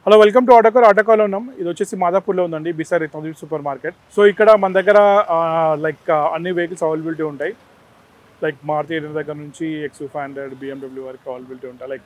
hello welcome to Autocar ఆటోకార్లో ఉన్నాం ఇది వచ్చేసి మాదాపూర్లో ఉందండి బిసారి తొమ్మిది సూపర్ మార్కెట్ సో ఇక్కడ మన దగ్గర లైక్ అన్ని వెహికల్స్ అవైలబిలిటీ ఉంటాయి లైక్ మారుతి ఎయిట్ దగ్గర నుంచి ఎక్స్ ఫైవ్ హండ్రెడ్ బిఎండబ్ల్యూ వరకు అవైలబిలిటీ ఉంటాయి like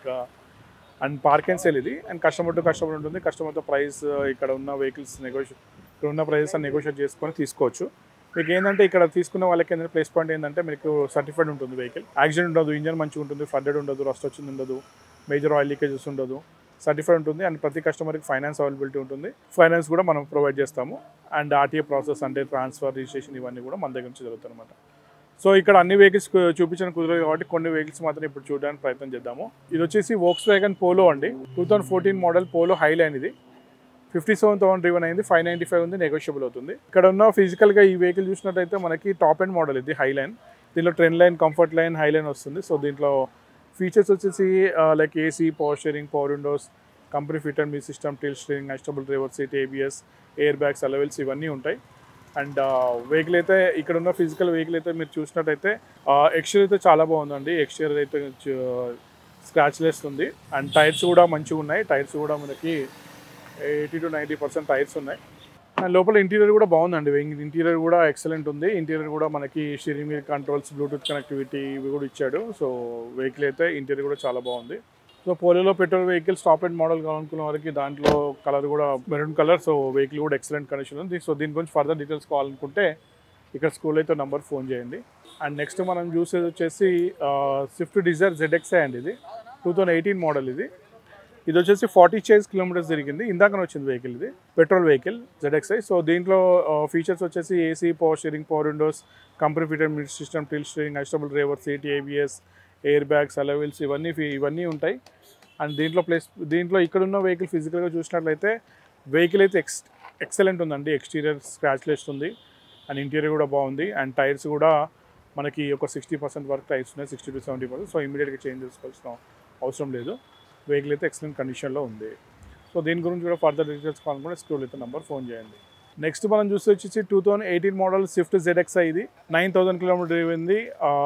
and park and sale ఇది అండ్ కస్టమర్ టు కస్టమర్ ఉంటుంది కస్టమర్తో ప్రైస్ ఇక్కడ ఉన్న వెహికల్స్ నెగోషియేట్ ఇక్కడ ఉన్న ప్రైసెస్ నెగోషియేట్ చేసుకొని తీసుకోవచ్చు మీకు ఏంటంటే ఇక్కడ తీసుకున్న వాళ్ళకి ఏంటంటే ప్లేస్ పాయింట్ ఏంటంటే మీకు సర్టిఫైడ్ ఉంటుంది వెహికల్ యాక్సిడెంట్ ఉండదు ఇంజన్ మంచిగా ఉంటుంది ఫడ్డెడ్ ఉండదు రస్ట్ వచ్చింది ఉండదు మేజర్ ఆయిల్ లీకేజెస్ ఉండదు సర్టిఫైడ్ ఉంటుంది అండ్ ప్రతి కస్టమర్కి ఫైనాన్స్ అవైలబిలిటీ ఉంటుంది ఫైనాన్స్ కూడా మనం ప్రొవైడ్ చేస్తాము అండ్ ఆర్టీఏ ప్రాసెస్ అంటే ట్రాన్స్ఫర్ రిజిస్ట్రేషన్ ఇవన్నీ కూడా మన దగ్గర నుంచి జరుగుతాయి అనమాట సో ఇక్కడ అన్ని వెహికల్స్ చూపించడం కుదరదు కాబట్టి కొన్ని వెహికల్స్ మాత్రం ఇప్పుడు చూడడానికి ప్రయత్నం చేద్దాము ఇది వచ్చేసి వోక్స్ వ్యాగన్ పోలో అండి two thousand fourteen model Polo Highline ఇది ఫిఫ్టీ సెవెన్ థౌసండ్ డ్రివన్ అయింది ఫైవ్ నైంటీ ఫైవ్ ఉంది నెగోషియబుల్ అవుతుంది ఇక్కడ ఉన్న ఫిజికల్గా ఈ వెహికల్ చూసినట్టయితే మనకి టాప్ అండ్ మోడల్ ఇది హైలైన్ దీంట్లో trend line comfort line Highline వస్తుంది సో దీంట్లో ఫీచర్స్ వచ్చేసి like AC power steering power windows company fit and me system tilt steering adjustable driver seat ABS air bags alloy wheels ఇవన్నీ ఉంటాయి and vehicle అయితే ఇక్కడ ఉన్న ఫిజికల్ వెహికల్ అయితే మీరు చూసినట్టయితే ఎక్స్టీరియర్ అయితే చాలా బాగుందండి ఎక్స్టీరియర్ అయితే స్క్రాచ్ లెస్ ఉంది అండ్ టైర్స్ కూడా మంచిగా ఉన్నాయి టైర్స్ కూడా మనకి eighty to ninety percent tyres ఉన్నాయి అండ్ లోపల ఇంటీరియర్ కూడా బాగుందండి ఇంటీరియర్ కూడా ఎక్సలెంట్ ఉంది ఇంటీరియర్ కూడా మనకి steering wheel controls Bluetooth connectivity ఇవి కూడా ఇచ్చాడు సో వెహికల్ అయితే ఇంటీరియర్ కూడా చాలా బాగుంది సో పోలోలో petrol vehicle stop end model కావాలనుకున్న వారికి దాంట్లో కలర్ కూడా మెరూన్ కలర్ సో వెహికల్ కూడా ఎక్సలెంట్ కండిషన్ ఉంది సో దీని గురించి ఫర్దర్ డీటెయిల్స్ కావాలనుకుంటే ఇక్కడ స్కూల్ అయితే నంబర్ ఫోన్ చేయండి అండ్ నెక్స్ట్ మనం చూసేది వచ్చేసి స్విఫ్ట్ డిజైర్ జెడ్ఎక్స్ఐ అండి ఇది టూ థౌజండ్ ఎయిటీన్ మోడల్ ఇది ఇది వచ్చేసి ఫార్టీ చేజ్ కిలోమీటర్స్ తిరిగింది ఇందాకనే వచ్చింది వెహికల్ ఇది పెట్రోల్ వెహికల్ జెడ్ఎక్స్ఐ సో దీంట్లో ఫీచర్స్ వచ్చేసి AC power steering power windows company fitted mid system tilt steering adjustable driver seat ABS air bags alloy wheels ఇవన్నీ ఫీ- ఇవన్నీ ఉంటాయి అండ్ దీంట్లో ప్లేస్ దీంట్లో ఇక్కడ ఉన్న వెహికల్ ఫిజికల్గా చూసినట్లయితే వెహికల్ అయితే ఎక్స్ ఎక్సలెంట్ ఉందండి ఎక్స్టీరియర్ స్క్రాచ్ లెస్ ఉంది అండ్ ఇంటీరియర్ కూడా బాగుంది అండ్ టైర్స్ కూడా మనకి ఒక సిక్స్టీ పర్సెంట్ వరకు టైర్స్ ఉన్నాయి sixty to seventy percent so ఇమీడియట్గా చేంజ్ చేసుకోవాల్సిన అవసరం లేదు వెహికల్ అయితే ఎక్సలెంట్ కండిషన్లో ఉంది సో దీని గురించి కూడా ఫర్దర్ డీటెయిల్స్ కావాలనుకుంటే స్క్రోల్ అయితే నెంబర్ ఫోన్ చేయండి నెక్స్ట్ మనం చూస్తే వచ్చేసి two thousand eighteen model Swift ZXI ఇది నైన్ థౌసండ్ కిలోమీటర్ ఇవ్వండి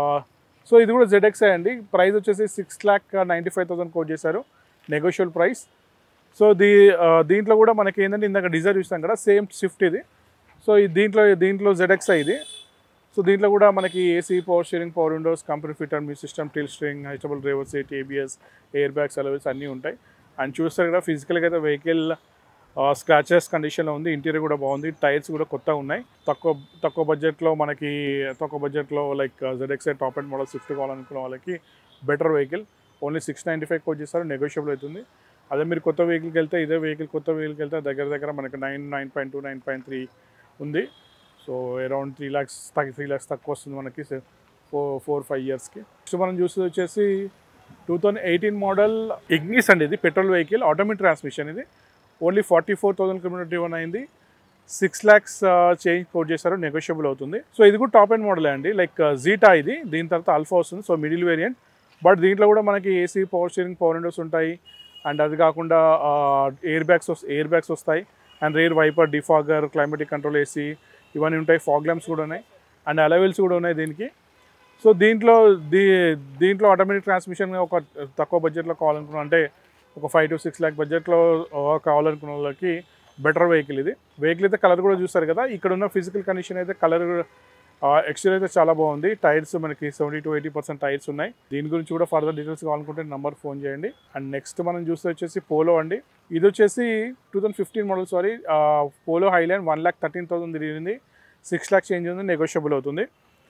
సో ఇది కూడా జెడ్ఎక్స్ఐ అండి ప్రైస్ వచ్చేసి six lakh ninety five thousand quote చేశారు నెగోషియల్ ప్రైస్ సో దీ ఆ, దీంట్లో కూడా మనకి ఏంటంటే ఇందాక డిజైర్ చూస్తాం కదా సేమ్ స్విఫ్ట్ ఇది సో ఈ దీంట్లో దీంట్లో జెడ్ఎక్స్ఐ ఇది సో దీంట్లో కూడా మనకి AC power steering power windows company fit and me system tilt steering adjustable driver seat ABS air bags alloy wheels అన్నీ ఉంటాయి అండ్ చూస్తారు కదా ఫిజికల్గా అయితే వెహికల్ స్క్రాచెస్ కండిషన్లో ఉంది ఇంటీరియర్ కూడా బాగుంది టైర్స్ కూడా కొత్తగా ఉన్నాయి తక్కువ తక్కువ బడ్జెట్లో మనకి తక్కువ బడ్జెట్లో like ZXI top end model Swift కావాలనుకున్న వాళ్ళకి better vehicle only six ninety five quote చేస్తారు నెగోషియబుల్ అవుతుంది అదే మీరు కొత్త వెహికల్కి వెళ్తే ఇదే వెహికల్ కొత్త వెహికల్కి వెళ్తే దగ్గర దగ్గర మనకి nine nine point two nine point three ఉంది సో అరౌండ్ త్రీ ల్యాక్స్ తగ్గి త్రీ ల్యాక్స్ తక్కువ వస్తుంది మనకి ఫోర్ ఫోర్ ఫైవ్ ఇయర్స్కి సో మనం చూసేది వచ్చేసి two thousand eighteen model Ignis అండి ఇది పెట్రోల్ వెహికల్ ఆటోమేటిక్ ట్రాన్స్మిషన్ ఇది only forty four thousand kilometre driven అయింది సిక్స్ ల్యాక్స్ చేంజ్ కోట్ చేశారు నెగోషియబుల్ అవుతుంది సో ఇది కూడా టాప్ అండ్ మోడల్ అండి లైక్ జీటా ఇది దీని తర్వాత అల్ఫా వస్తుంది సో మిడిల్ వేరియంట్ బట్ దీంట్లో కూడా మనకి AC power steering power windows ఉంటాయి అండ్ అది కాకుండా ఎయిర్ బ్యాగ్స్ ఎయిర్ బ్యాగ్స్ వస్తాయి and rear wiper defogger climatic control AC ఇవన్నీ ఉంటాయి ఫాగ్ ల్యాంప్స్ కూడా ఉన్నాయి అండ్ అలవెల్స్ కూడా ఉన్నాయి దీనికి సో దీంట్లో దీ దీంట్లో ఆటోమేటిక్ ట్రాన్స్మిషన్ ఒక తక్కువ బడ్జెట్లో కావాలనుకున్నా అంటే ఒక ఫైవ్ టు సిక్స్ ల్యాక్ బడ్జెట్లో కావాలనుకున్న వాళ్ళకి బెటర్ వెహికల్ ఇది వెహికల్ అయితే కలర్ కూడా చూస్తారు కదా ఇక్కడ ఉన్న ఫిజికల్ కండిషన్ అయితే కలర్ ఎక్స్టీరియర్ అయితే చాలా బాగుంది టైర్స్ మనకి seventy to eighty percent tyres ఉన్నాయి దీని గురించి కూడా ఫర్దర్ డీటెయిల్స్ కావాలనుకుంటే నంబర్ ఫోన్ చేయండి అండ్ నెక్స్ట్ మనం చూస్తే వచ్చేసి పోలో అండి ఇది వచ్చేసి two thousand fifteen model sorry Polo Highline one lakh thirteen thousand తిరిగింది సిక్స్ ల్యాక్ చేంజ్ ఉంది నెగోషియబుల్ అవుతుంది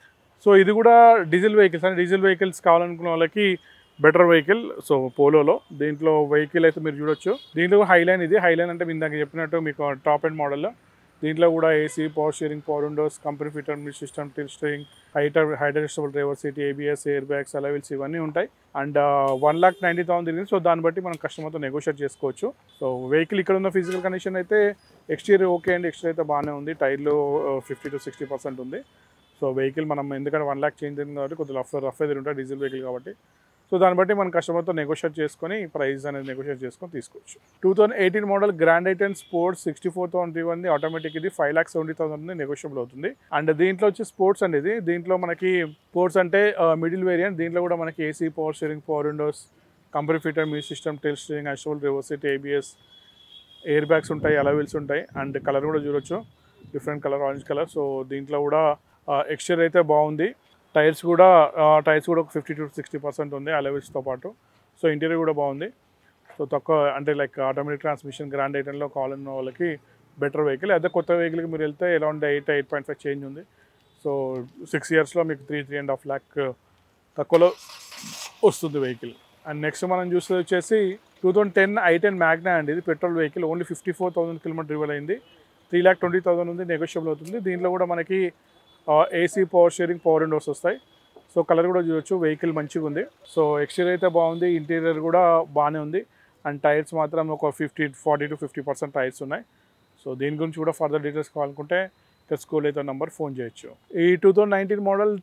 సో ఇది కూడా డీజిల్ వెహికల్స్ అంటే డీజిల్ వెహికల్స్ కావాలనుకున్న వాళ్ళకి బెటర్ వెహికల్ సో పోలోలో దీంట్లో వెహికల్ అయితే మీరు చూడొచ్చు దీంట్లో హైలైన్ ఇది హైలైన్ అంటే మీ ఇందాక చెప్పినట్టు మీకు టాప్ అండ్ మోడల్లో దీంట్లో కూడా AC power steering power windows company fitter మీ system tilt steering height height adjustable driver seat ABS air bags alloy wheels ఇవన్నీ ఉంటాయి and one lakh ninety thousand తిరిగింది సో దాన్ని బట్టి మనం కస్టమర్తో నెగోషియేట్ చేసుకోవచ్చు సో వెహికల్ ఇక్కడ ఉన్న ఫిజికల్ కండిషన్ అయితే ఎక్స్టీరియర్ ఓకే అండి ఎక్స్టీరియర్ అయితే బాగానే ఉంది టైర్లు ఫిఫ్టీ టు సిక్స్టీ పర్సెంట్ ఉంది సో వెహికల్ మనం ఎందుకంటే వన్ ల్యాక్ చేంజ్ అయింది కాబట్టి కొద్దిగా రఫ్ రఫ్ ఎదురు ఉంటాయి డీజిల్ వెహికల్ కాబట్టి సో దాన్ని బట్టి మనం కస్టమర్తో నెగోషియేట్ చేసుకొని ప్రైస్ అనేది నెగోషియేట్ చేసుకొని తీసుకోవచ్చు two thousand eighteen model grand i ten sports sixty four thousand three one automatic ఇది five lakh seventy thousand negotiable అవుతుంది అండ్ దీంట్లో వచ్చి స్పోర్ట్స్ అండి ఇది దీంట్లో మనకి స్పోర్ట్స్ అంటే మిడిల్ వేరియంట్ దీంట్లో కూడా మనకి AC power steering power windows company fitter music system tilt steering అషోల్ రివర్సిటీ ఏబిఎస్ ఎయిర్ బ్యాగ్స్ ఉంటాయి అలవీల్స్ ఉంటాయి అండ్ కలర్ కూడా చూడొచ్చు different colour orange colour so దీంట్లో కూడా ఎక్స్చర్ అయితే బాగుంది టైర్స్ కూడా టైర్స్ కూడా ఒక ఫిఫ్టీ టు సిక్స్టీ పర్సెంట్ ఉంది అలవీల్స్తో పాటు సో ఇంటీరియర్ కూడా బాగుంది సో తక్కువ అంటే లైక్ ఆటోమేటిక్ ట్రాన్స్మిషన్ గ్రాండ్ ఐటెంలో కావాలన్న వాళ్ళకి బెటర్ వెహికల్ అదే కొత్త వెహికల్కి మీరు వెళ్తే around eight eight point five change ఉంది సో సిక్స్ ఇయర్స్లో మీకు three three and half lakh తక్కువలో వస్తుంది వెహికల్ అండ్ నెక్స్ట్ మనం చూస్తే వచ్చేసి two thousand ten i ten Magna అండి ఇది petrol vehicle only fifty four thousand kilometre driven అయింది త్రీ ల్యాక్ ట్వంటీ థౌసండ్ ఉంది నెగోషియబుల్ అవుతుంది దీంట్లో కూడా మనకి AC power steering power windows వస్తాయి సో కలర్ కూడా చూడొచ్చు వెహికల్ మంచిగా ఉంది సో ఎక్స్టీరియర్ అయితే బాగుంది ఇంటీరియర్ కూడా బాగానే ఉంది అండ్ టైర్స్ మాత్రం ఒక fifty forty to fifty percent tyres ఉన్నాయి సో దీని గురించి కూడా ఫర్దర్ డీటెయిల్స్ కావాలనుకుంటే ఇక్కడ స్కూల్ అయితే నెంబర్ ఫోన్ చేయొచ్చు ఈ two thousand nineteen model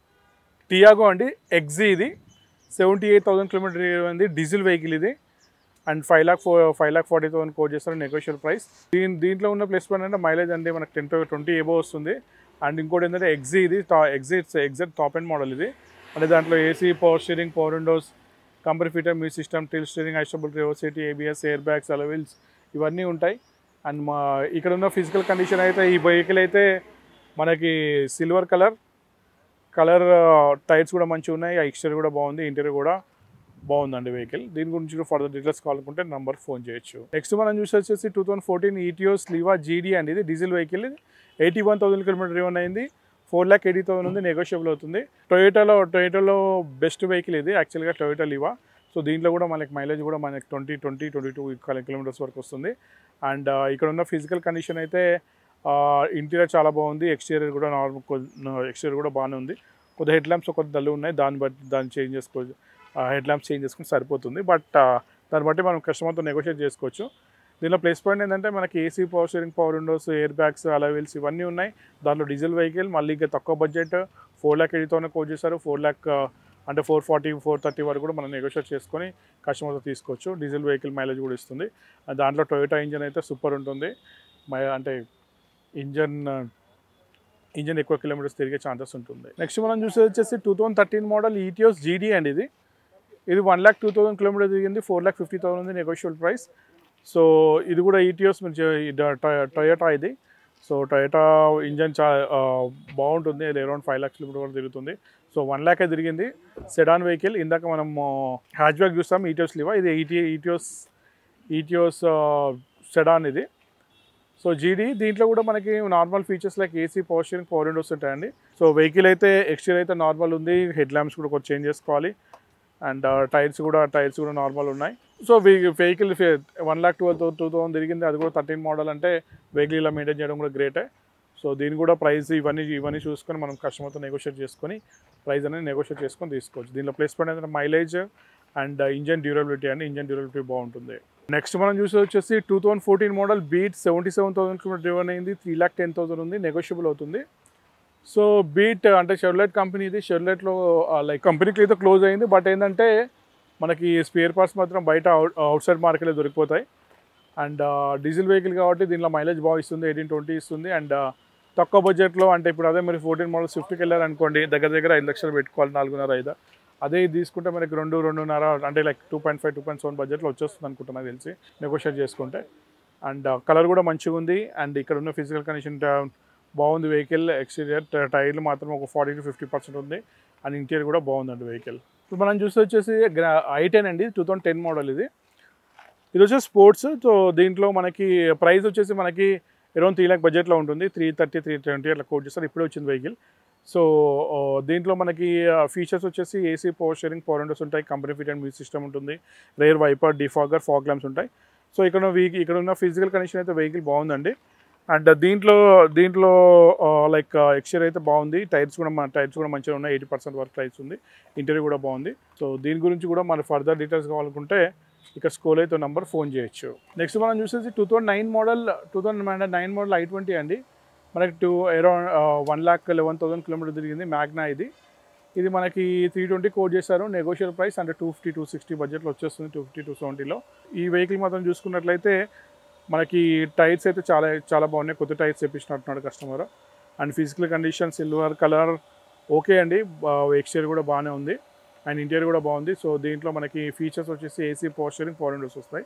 Tiago అండి ఎగ్జీ ఇది సెవెంటీ ఎయిట్ థౌసండ్ కిలోమీటర్ ఉంది డీజిల్ వెహికల్ ఇది and five lakh four five lakh forty thousand quote చేస్తారు నెగోషియల్ ప్రైస్ దీని దీంట్లో ఉన్న ప్లస్ పాయింట్ అంటే మైలేజ్ అంటే మనకి టెన్ ట్వంటీ ఏబో వస్తుంది అండ్ ఇంకోటి ఏంటంటే ఎగ్జీ ఇది టా XZ exact top end model ఇది అంటే దాంట్లో AC power steering power windows company fitter music system tilt steering ఐస్టబుల్ రివర్సిటీ ఏబిఎస్ ఎయిర్ బ్యాగ్స్ అలవిల్స్ ఇవన్నీ ఉంటాయి అండ్ మా ఇక్కడ ఉన్న ఫిజికల్ కండిషన్ అయితే ఈ వెహికల్ అయితే మనకి సిల్వర్ కలర్ కలర్ టైర్స్ కూడా మంచిగా ఉన్నాయి ఎక్స్టర్ కూడా బాగుంది ఇంటీరియర్ కూడా బాగుందండి వెహికల్ దీని గురించి కూడా ఫర్దర్ డీటెయిల్స్ కావాలనుకుంటే నంబర్ ఫోన్ చేయొచ్చు నెక్స్ట్ మనం చూసి వచ్చేసి two thousand fourteen Etios Liva GD అండి ఇది డీజిల్ వెహికల్ ఇది eighty one thousand kilometre driven అయింది ఫోర్ ల్యాక్ ఎయిటీ థౌసండ్ ఉంది నెగోషియబుల్ అవుతుంది టొయోటాలో టొయోటాలో బెస్ట్ వెహికల్ ఇది యాక్చువల్గా టొయోటా లీవా సో దీంట్లో కూడా మనకి మైలేజ్ కూడా మనకి twenty twenty twenty two kilometres వరకు వస్తుంది అండ్ ఇక్కడ ఉన్న ఫిజికల్ కండిషన్ అయితే ఇంటీరియర్ చాలా బాగుంది ఎక్స్టీరియర్ కూడా నార్మల్ ఎక్స్టీరియర్ కూడా బాగానే ఉంది కొద్దిగా హెడ్ ల్యాంప్స్ ఒక డల్లు ఉన్నాయి దాన్ని బట్టి దాన్ని చేంజ్ చేసుకోవచ్చు హెడ్ ల్యాంప్స్ చేంజ్ చేసుకుని సరిపోతుంది బట్ దాన్ని బట్టి మనం కస్టమర్తో నెగోషియేట్ చేసుకోవచ్చు దీనిలో ప్లస్ పాయింట్ ఏంటంటే మనకి AC power steering power windows air bags alloy wheels ఇవన్నీ ఉన్నాయి దాంట్లో డీజిల్ వెహికల్ మళ్ళీ ఇంకా తక్కువ బడ్జెట్ ఫోర్ ల్యాక్ ఎయిటీతోనే కోట్ చేశారు ఫోర్ ల్యాక్ అంటే ఫోర్ ఫార్టీ ఫోర్ థర్టీ వరకు కూడా మనం నెగోషియేట్ చేసుకొని కస్టమర్తో తీసుకోవచ్చు డీజిల్ వెహికల్ మైలేజ్ కూడా ఇస్తుంది దాంట్లో టొయోటా ఇంజన్ అయితే సూపర్ ఉంటుంది మై అంటే ఇంజన్ ఇంజన్ ఎక్కువ కిలోమీటర్స్ తిరిగే ఛాన్సెస్ ఉంటుంది నెక్స్ట్ మనం చూసేది వచ్చేసి two thousand thirteen model Etios GD అండి ఇది ఇది one lakh two thousand kilometre తిరిగింది ఫోర్ ల్యాక్ ఫిఫ్టీ థౌసండ్ ఉంది నెగోషియబుల్ ప్రైస్ సో ఇది కూడా ఈటీఓస్ మీరు టొయోటా ఇది సో టొయోటా ఇంజన్ చా బాగుంటుంది అది అరౌండ్ ఫైవ్ ల్యాక్స్ కిలోమీటర్ వరకు తిరుగుతుంది సో వన్ ల్యాక్ తిరిగింది సెడాన్ వెహికల్ ఇందాక మనం హ్యాచ్ బ్యాక్ చూస్తాం ఈటీఓస్ లివా ఇది ఈటీ ఈటీఓస్ ఈటీఓస్ సెడాన్ ఇది సో జీడీ దీంట్లో కూడా మనకి normal features like AC power steering power windows ఉంటాయండి సో వెహికల్ అయితే ఎక్స్టీరియర్ అయితే నార్మల్ ఉంది హెడ్ ల్యాంప్స్ కూడా కొంచెం చేంజ్ చేసుకోవాలి అండ్ టైర్స్ కూడా టైర్స్ కూడా నార్మల్ ఉన్నాయి so vehicle one lakh twelve two thousand తిరిగింది అది కూడా థర్టీన్ మోడల్ అంటే వెహికల్ ఇలా మెయింటైన్ చేయడం కూడా గ్రేటే సో దీని కూడా ప్రైస్ ఇవన్నీ ఇవన్నీ చూసుకొని మనం కస్టమర్తో నెగోషియేట్ చేసుకొని ప్రైస్ అనేది నెగోషియేట్ చేసుకొని తీసుకోవచ్చు దీనిలో ప్లేస్ పాయింట్ ఏంటంటే మైలేజ్ అండ్ ఇంజన్ డ్యూరబిలిటీ అండి ఇంజన్ డ్యూరబిలిటీ బాగుంటుంది నెక్స్ట్ మనం చూసి వచ్చేసి two thousand fourteen model Beat seventy seven thousand kilometre driven అయింది త్రీ ల్యాక్ టెన్ థౌసండ్ ఉంది నెగోషియబుల్ అవుతుంది సో బీట్ అంటే షెర్లైట్ కంపెనీ ఇది షెర్లైట్లో లైక్ కంపెనీకి అయితే క్లోజ్ అయింది బట్ ఏంటంటే మనకి స్పేర్ పార్ట్స్ మాత్రం బయట అవుట్ అవుట్ సైడ్ మార్కెట్లో దొరికిపోతాయి అండ్ డీజిల్ వెహికల్ కాబట్టి దీనిలో మైలేజ్ బాగా ఇస్తుంది ఎయిటీన్ ట్వంటీ ఇస్తుంది అండ్ తక్కువ బడ్జెట్లో అంటే ఇప్పుడు అదే మీరు ఫోర్టీన్ మోడల్ స్విఫ్ట్కి వెళ్ళారనుకోండి దగ్గర దగ్గర ఐదు లక్షలు పెట్టుకోవాలి నాలుగున్నర ఐదు అదే ఇది తీసుకుంటే మనకి రెండు రెండున్నర అంటే like two point five two point seven బడ్జెట్లో వచ్చేస్తుంది అనుకుంటున్నా నాకు తెలిసి నెగోషియేట్ చేసుకుంటే అండ్ కలర్ కూడా మంచిగా ఉంది అండ్ ఇక్కడ ఉన్న ఫిజికల్ కండిషన్ బాగుంది వెహికల్ ఎక్స్టీరియర్ టైర్లు మాత్రం ఒక ఫార్టీ టు ఫిఫ్టీ పర్సెంట్ ఉంది అండ్ ఇంటీరియర్ కూడా బాగుందండి వెహికల్ ఇప్పుడు మనం చూస్తే వచ్చేసి ఐ టెన్ అండి టూ థౌసండ్ టెన్ మోడల్ ఇది ఇది వచ్చేసి స్పోర్ట్స్ సో దీంట్లో మనకి ప్రైస్ వచ్చేసి మనకి అరౌండ్ త్రీ ల్యాక్ బడ్జెట్లో ఉంటుంది త్రీ థర్టీ త్రీ ట్వంటీ అట్లా కోట్ చేస్తారు ఇప్పుడే వచ్చింది వెహికల్ సో దీంట్లో మనకి ఫీచర్స్ వచ్చేసి AC power steering power windows ఉంటాయి company fit and music system ఉంటుంది rear wiper defogger fog lamps ఉంటాయి సో ఇక్కడ ఉన్న వీక్ ఇక్కడ ఉన్న ఫిజికల్ కండిషన్ అయితే వెహికల్ బాగుందండి అండ్ దీంట్లో దీంట్లో లైక్ ఎక్స్చర్ అయితే బాగుంది టైర్స్ కూడా మన టైర్స్ కూడా మంచిగా ఉన్నాయి ఎయిటీ పర్సెంట్ వరకు టైర్స్ ఉంది ఇంటీరియర్ కూడా బాగుంది సో దీని గురించి కూడా మన ఫర్దర్ డీటెయిల్స్ కావాలనుకుంటే ఇక్కడ స్కూల్ అయితే నంబర్ ఫోన్ చేయొచ్చు నెక్స్ట్ మనం చూసేసి two thousand nine model two thousand nine model i twenty అండి మనకి two around one lakh eleven thousand kilometre తిరిగింది మ్యాగ్నా ఇది ఇది మనకి త్రీ ట్వంటీ కోడ్ చేశారు నెగోషియల్ ప్రైస్ అంటే టూ ఫిఫ్టీ టూ సిక్స్టీ బడ్జెట్లో వచ్చేస్తుంది టూ ఫిఫ్టీ టూ సెవెంటీలో ఈ వెహికల్ మాత్రం చూసుకున్నట్లయితే మనకి టైర్స్ అయితే చాలా చాలా బాగున్నాయి కొత్త టైర్స్ తెప్పించినట్టున్నాడు customer and physical condition silver colour okay అండి ఎక్స్టీరియర్ కూడా బాగానే ఉంది అండ్ ఇంటీరియర్ కూడా బాగుంది సో దీంట్లో మనకి ఫీచర్స్ వచ్చేసి AC power steering power windows వస్తాయి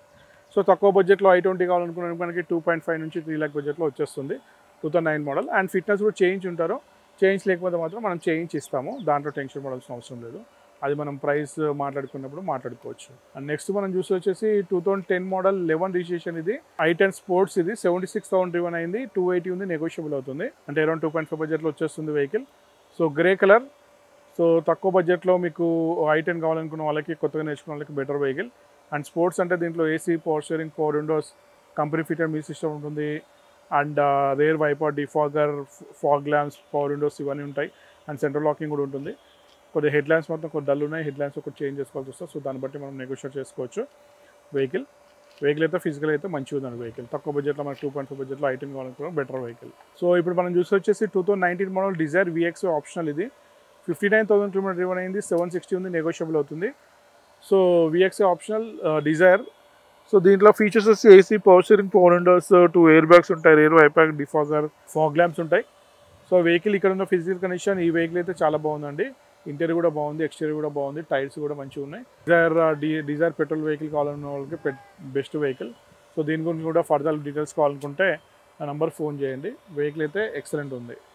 సో తక్కువ బడ్జెట్లో ఐ ట్వంటీ కావాలనుకున్న మనకి టూ పాయింట్ ఫైవ్ నుంచి త్రీ ల్యాక్ బడ్జెట్లో వచ్చేస్తుంది two thousand nine model and fitness కూడా చేంజ్ ఉంటారు చేంజ్ లేకపోతే మాత్రం మనం చేంజ్ ఇస్తాము దాంట్లో టెన్షన్ పడాల్సిన అవసరం లేదు అది మనం ప్రైస్ మాట్లాడుకున్నప్పుడు మాట్లాడుకోవచ్చు అండ్ నెక్స్ట్ మనం చూసి వచ్చేసి two thousand ten model eleven registration ఇది ఐ టెన్ స్పోర్ట్స్ ఇది సెవెంటీ సిక్స్ థౌసండ్ డ్రివన్ అయింది టూ ఎయిటీ ఉంది నెగోషియబుల్ అవుతుంది అంటే అరౌండ్ టూ పాయింట్ ఫైవ్ బడ్జెట్లో వచ్చేస్తుంది vehicle so grey colour so తక్కువ బడ్జెట్లో మీకు ఐ టెన్ కావాలనుకున్న వాళ్ళకి కొత్తగా నేర్చుకున్న వాళ్ళకి బెటర్ వెహికల్ అండ్ స్పోర్ట్స్ అంటే దీంట్లో AC power steering power windows company fitter మీ సిస్టమ్ ఉంటుంది and rear wiper defogger fog lamps power windows ఇవన్నీ ఉంటాయి అండ్ సెంట్రల్ లాకింగ్ కూడా ఉంటుంది కొద్దిగా హెడ్ ల్యాంప్స్ మాత్రం కొద్ది డల్ ఉన్నాయి హెడ్ ల్యాంప్స్ ఒకటి చేంజ్ చేసుకోవాల్సి వస్తుంది సో దాన్ని బట్టి మనం నెగోషియేట్ చేసుకోవచ్చు వెహికల్ వెహికల్ అయితే ఫిజికల్ అయితే మంచిగా ఉందండి వెహికల్ తక్కువ బడ్జెట్లో మనకి టూ పాయింట్ ఫైవ్ బడ్జెట్లో ఐటెన్ కావాలనుకున్న బెటర్ వెహికల్ సో ఇప్పుడు మనం చూసి వచ్చేసి two thousand nineteen model Dzire VX optional ఇది fifty nine thousand kilometre driven అయింది సెవెన్ సిక్స్టీ ఉంది నెగోషియబుల్ అవుతుంది so VX optional Dzire so దీంట్లో ఫీచర్స్ వచ్చి AC power steering power windows two air bags ఉంటాయి rear wiper defogger fog lamps ఉంటాయి so vehicle ఇక్కడ ఉన్న ఫిజికల్ కండిషన్ ఈ వెహికల్ అయితే చాలా బాగుందండి ఇంటీరియర్ కూడా బాగుంది ఎక్స్టీరియర్ కూడా బాగుంది టైర్స్ కూడా మంచిగా ఉన్నాయి డిజైర్ డి డిజైర్ పెట్రోల్ వెహికల్ కావాలన్న వాళ్ళకి బెస్ట్ వెహికల్ సో దీని గురించి కూడా ఫర్దర్ డీటెయిల్స్ కావాలనుకుంటే ఆ నెంబర్ ఫోన్ చేయండి వెహికల్ అయితే ఎక్సలెంట్ ఉంది